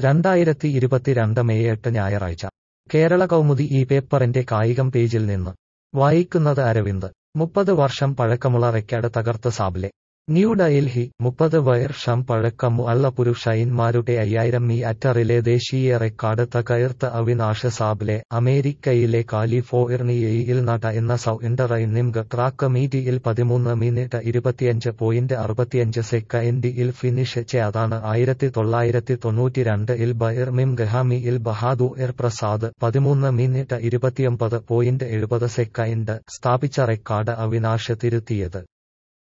രണ്ടായിരത്തി ഇരുപത്തിരണ്ട് മെയ് എട്ട് ഞായറാഴ്ച കേരള കൗമുദി ഈ പേപ്പറിന്റെ കായികം പേജിൽ നിന്ന് വായിക്കുന്നത് അരവിന്ദ് മുപ്പത് വർഷം പഴക്കമുള്ള റെക്കാർഡ് തകർത്ത് സാബ്ലെ ന്യൂഡൽഹി മുപ്പത് വർഷം പഴക്കമുള്ള പുരുഷന്മാരുടെ അയ്യായിരം മീ അറ്ററിലെ ദേശീയ റെക്കാർഡ് തകർത്ത് അവിനാഷ് സാബ്ലെ അമേരിക്കയിലെ കാലിഫോർണിയയിൽ നടന്ന സൗണ്ടറൈനിംഗ് ട്രാക്ക് മീറ്റിൽ പതിമൂന്ന് മിനിറ്റ് ഇരുപത്തിയഞ്ച് പോയിന്റ് അറുപത്തിയഞ്ച് സെക്കൻഡിൽ ഫിനിഷ് ചെയ്താണ് ആയിരത്തി തൊള്ളായിരത്തി തൊണ്ണൂറ്റിരണ്ടിൽ ബർമിംഗ്ഹാമിൽ ബഹാദൂർ പ്രസാദ് പതിമൂന്ന് മിനിറ്റ് ഇരുപത്തിയൊമ്പത് പോയിന്റ് എഴുപത് സെക്കൻഡ് സ്ഥാപിച്ച റെക്കാർഡ് അവിനാഷ് തിരുത്തിയത്